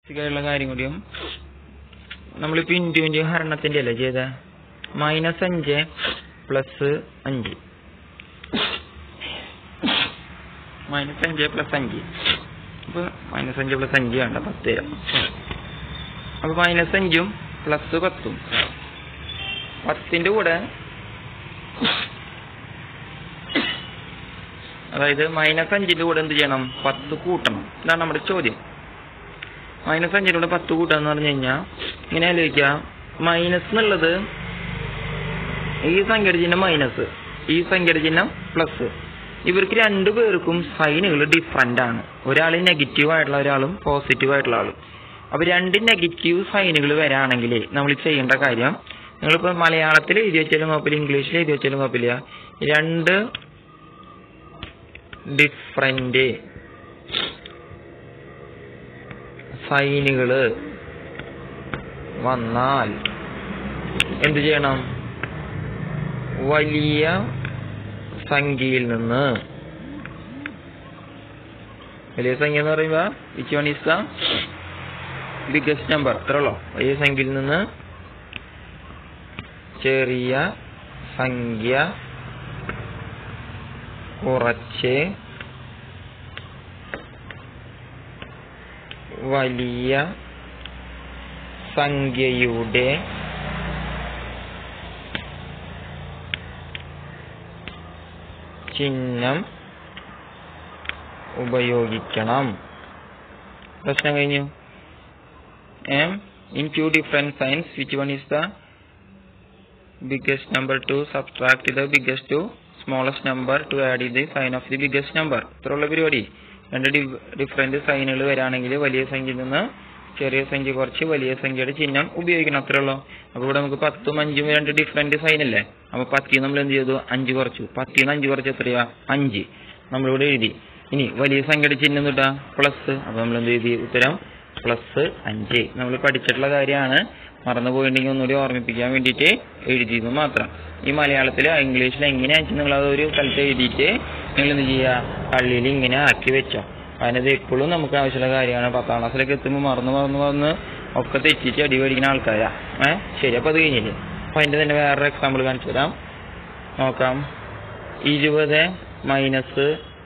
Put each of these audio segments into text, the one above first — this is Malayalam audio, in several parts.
ഉള്ള കാര്യം കൂടിയും നമ്മളിപ്പോ ഇൻറ്റു ഇൻറ്റു ഹരണത്തിന്റെ അല്ലേ ചെയ്ത മൈനസ് അഞ്ച് പ്ലസ് അഞ്ച് മൈനസ് അഞ്ച് പ്ലസ് അഞ്ച് അപ്പൊ മൈനസ് അഞ്ച് പ്ലസ് അഞ്ച് വേണ്ട പത്ത് തരാം അപ്പൊ മൈനസ് അഞ്ചും പ്ലസ് പത്തും പത്തിന്റെ കൂടെ അതായത് മൈനസ് അഞ്ചിന്റെ കൂടെ എന്ത് ചെയ്യണം പത്ത് കൂട്ടണം ഇതാണ് നമ്മുടെ ചോദ്യം മൈനസ് അഞ്ചിന്റെ കൂടെ പത്ത് കൂട്ടാന്ന് പറഞ്ഞു കഴിഞ്ഞാൽ ഇങ്ങനെ ആലോചിക്കുക മൈനസ് എന്നുള്ളത് ഈ സംഖ്യയുടെ ചിഹ്നം മൈനസ് ഈ സംഖ്യയുടെ ചിഹ്നം പ്ലസ് ഇവർക്ക് രണ്ടു പേർക്കും സൈനുകൾ ഡിഫറെന്റ് ആണ് ഒരാൾ നെഗറ്റീവ് ആയിട്ടുള്ള ഒരാളും പോസിറ്റീവ് ആയിട്ടുള്ള ആളും അപ്പൊ രണ്ട് നെഗറ്റീവ് സൈനുകൾ വരാണെങ്കിൽ നമ്മൾ ചെയ്യേണ്ട കാര്യം നിങ്ങളിപ്പോ മലയാളത്തിൽ എഴുതി വെച്ചാലും കുഴപ്പമില്ല ഇംഗ്ലീഷിൽ എഴുതി വെച്ചാലും കുഴപ്പമില്ല രണ്ട് ഡിഫറെന്റ് സൈനുകള് വന്നാൽ എന്ത് ചെയ്യണം വലിയ സംഖ്യയിൽ നിന്ന് വലിയ സംഖ്യ എന്ന് പറയുമ്പോ which one is the biggest number അത്രയുള്ളൂ വലിയ സംഖ്യയിൽ നിന്ന് ചെറിയ സംഖ്യ കുറച്ച് വലിയ സംഖ്യയുടെ ചിഹ്നം ഉപയോഗിക്കണം പ്രശ്നം കഴിഞ്ഞു എം in two different signs which one is the biggest number to subtract the biggest to smallest number to add the sign of the biggest number ഇത്രയുള്ള പരിപാടി രണ്ട് ഡിഫറെന്റ് സൈനുകൾ വരാണെങ്കിൽ വലിയ സംഖ്യയിൽ നിന്ന് ചെറിയ സംഖ്യ കുറച്ച് വലിയ സംഖ്യയുടെ ചിഹ്നം ഉപയോഗിക്കണം അത്രേ ഉള്ളൂ അപ്പൊ ഇവിടെ നമുക്ക് പത്തും അഞ്ചും രണ്ട് ഡിഫറെന്റ് സൈൻ അല്ലേ അപ്പൊ പത്തിൽ നമ്മൾ എന്ത് ചെയ്തു അഞ്ച് കുറച്ചു പത്തിൽ നിന്ന് അഞ്ച് കുറച്ച് എത്രയാ അഞ്ച് നമ്മളിവിടെ എഴുതി ഇനി വലിയ സംഖ്യയുടെ ചിഹ്നം തൊട്ടാ പ്ലസ് അപ്പൊ നമ്മൾ എന്ത് എഴുതി ഉത്തരം പ്ലസ് അഞ്ച് നമ്മൾ പഠിച്ചിട്ടുള്ള കാര്യമാണ് മറന്നു പോയിട്ടുണ്ടെങ്കിൽ ഒന്നുകൂടി ഓർമ്മിപ്പിക്കാൻ വേണ്ടിയിട്ട് എഴുതിയത് മാത്രം ഈ മലയാളത്തിൽ ഇംഗ്ലീഷിൽ എങ്ങനെയാണെന്ന് നിങ്ങൾ അതൊരു സ്ഥലത്ത് എഴുതിയിട്ട് നിങ്ങൾ എന്ത് ചെയ്യുക പള്ളിയിൽ ഇങ്ങനെ ആക്കി വെച്ചോ അതിനത് എപ്പോഴും നമുക്ക് ആവശ്യമുള്ള കാര്യമാണ് പത്താം ക്ലാസ്സിലൊക്കെ എത്തുമ്പോൾ മറന്നു മറന്നു മറന്ന് ഒക്കെ തെറ്റിച്ച് അടി മേടിക്കുന്ന ആൾക്കാരാ ഏഹ് ശരി അപ്പൊ അത് കഴിഞ്ഞില്ലേ അപ്പൊ അതിന്റെ തന്നെ വേറൊരു എക്സാമ്പിൾ കാണിച്ചു തരാം നോക്കാം ഇരുപത് മൈനസ്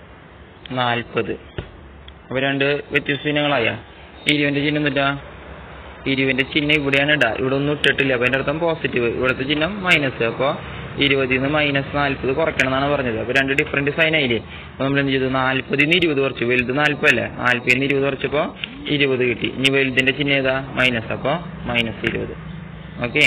നാൽപ്പത് അപ്പൊ രണ്ട് വ്യത്യസ്ത ചിഹ്നങ്ങളായ ഇരുവിന്റെ ചിഹ്നം എന്നിട്ടാ ഇരുവിന്റെ ചിഹ്നം ഇവിടെയാണ് ഇടാ ഇവിടെ ഒന്നും ഇട്ടിട്ടില്ല അപ്പൊ അതിന്റെ അർത്ഥം പോസിറ്റീവ് ഇവിടുത്തെ ചിഹ്നം മൈനസ് അപ്പൊ ഇരുപതിൽ നിന്ന് മൈനസ് നാൽപ്പത് കുറയ്ക്കണം എന്നാണ് പറഞ്ഞത് അപ്പൊ രണ്ട് ഡിഫറെന്റ് സൈൻ ആയില്ലേ അപ്പൊ നമ്മൾ എന്ത് ചെയ്തു നാൽപ്പതിൽ നിന്ന് ഇരുപത് കുറച്ചു വലുത് നാൽപ്പതല്ലേ നാൽപ്പതിൽ നിന്ന് ഇരുപത് കുറച്ചപ്പോ ഇരുപത് കിട്ടി ഇനി വലുതിന്റെ ചിഹ്നം ഏതാ മൈനസ് അപ്പൊ മൈനസ് ഇരുപത് ഓക്കെ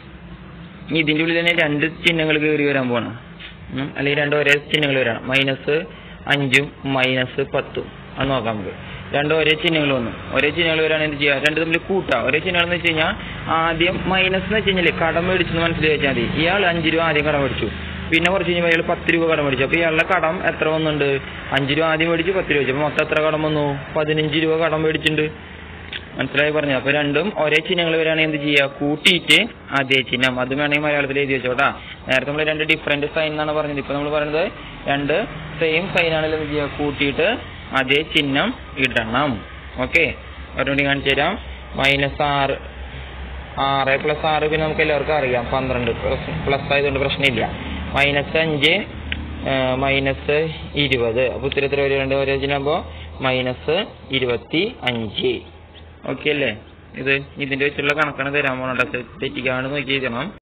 ഇനി ഇതിന്റെ ഉള്ളിൽ തന്നെ രണ്ട് ചിഹ്നങ്ങൾ കയറി വരാൻ പോണം ഉം, അല്ലെങ്കിൽ രണ്ട് ഒരേ ചിഹ്നങ്ങൾ വരണം മൈനസ് അഞ്ചും മൈനസ് പത്തും അത് നോക്കാം നമുക്ക് രണ്ട് ഒരേ ചിഹ്നങ്ങൾ വന്നു ഒരേ ചിഹ്നങ്ങൾ വരാൻ എന്ത് ചെയ്യുക രണ്ട് തമ്മിൽ കൂട്ടാം ഒരേ ചിഹ്നങ്ങൾ എന്ന് വെച്ച് കഴിഞ്ഞാൽ ആദ്യം മൈനസ് എന്ന് വെച്ച് കഴിഞ്ഞാൽ കടം മേടിച്ചെന്ന് മനസ്സിലാക്കി വെച്ചാൽ മതി ഇയാൾ അഞ്ച് രൂപ ആദ്യം കടം മേടിച്ചു പിന്നെ കുറച്ച് കഴിഞ്ഞപ്പോൾ അയാൾ പത്ത് രൂപ കടം മേടിച്ചു അപ്പൊ ഇയാളുടെ കടം എത്ര വന്നുണ്ട് അഞ്ച് രൂപ ആദ്യം മേടിച്ചു പത്ത് രൂപ വെച്ചു അപ്പൊ മൊത്തം എത്ര കടം വന്നു പതിനഞ്ച് രൂപ കടം മേടിച്ചിട്ടുണ്ട് മനസ്സിലായി പറഞ്ഞു അപ്പൊ രണ്ടും ഒരേ ചിഹ്നങ്ങൾ വരികയാണെങ്കിൽ എന്ത് ചെയ്യുക കൂട്ടിയിട്ട് അതേ ചിഹ്നം അത് വേണമെങ്കിൽ മലയാളത്തിൽ എഴുതി വെച്ചോട്ടാ നേരത്തെ നമ്മൾ രണ്ട് ഡിഫറെന്റ് സൈൻ എന്നാണ് പറഞ്ഞത് ഇപ്പൊ നമ്മൾ പറയുന്നത് രണ്ട് സെയിം സൈൻ ആണെങ്കിൽ എന്ത് ചെയ്യുക കൂട്ടിയിട്ട് അതേ ചിഹ്നം ഇടണം ഓക്കെ ഒരെണ്ണം കാണിച്ചു തരാം മൈനസ് ആറ് ആറ് പ്ലസ് ആറ് പിന്നെ നമുക്ക് എല്ലാവർക്കും അറിയാം പന്ത്രണ്ട് പ്ലസ് ആയതുകൊണ്ട് പ്രശ്നമില്ല മൈനസ് അഞ്ച് മൈനസ് ഇരുപത് അപ്പൊ ഉത്തരത്തിൽ ഒരു രണ്ട് ഒരേ ചിഹ്നമ്പോ മൈനസ് ഇരുപത്തി അഞ്ച് ഓക്കെ അല്ലേ ഇത് ഇതിന്റെ വെച്ചുള്ള കണക്കാണ് തരാൻ പോണോ തെറ്റിക്കാണ്ട് നോക്കി എഴുതണം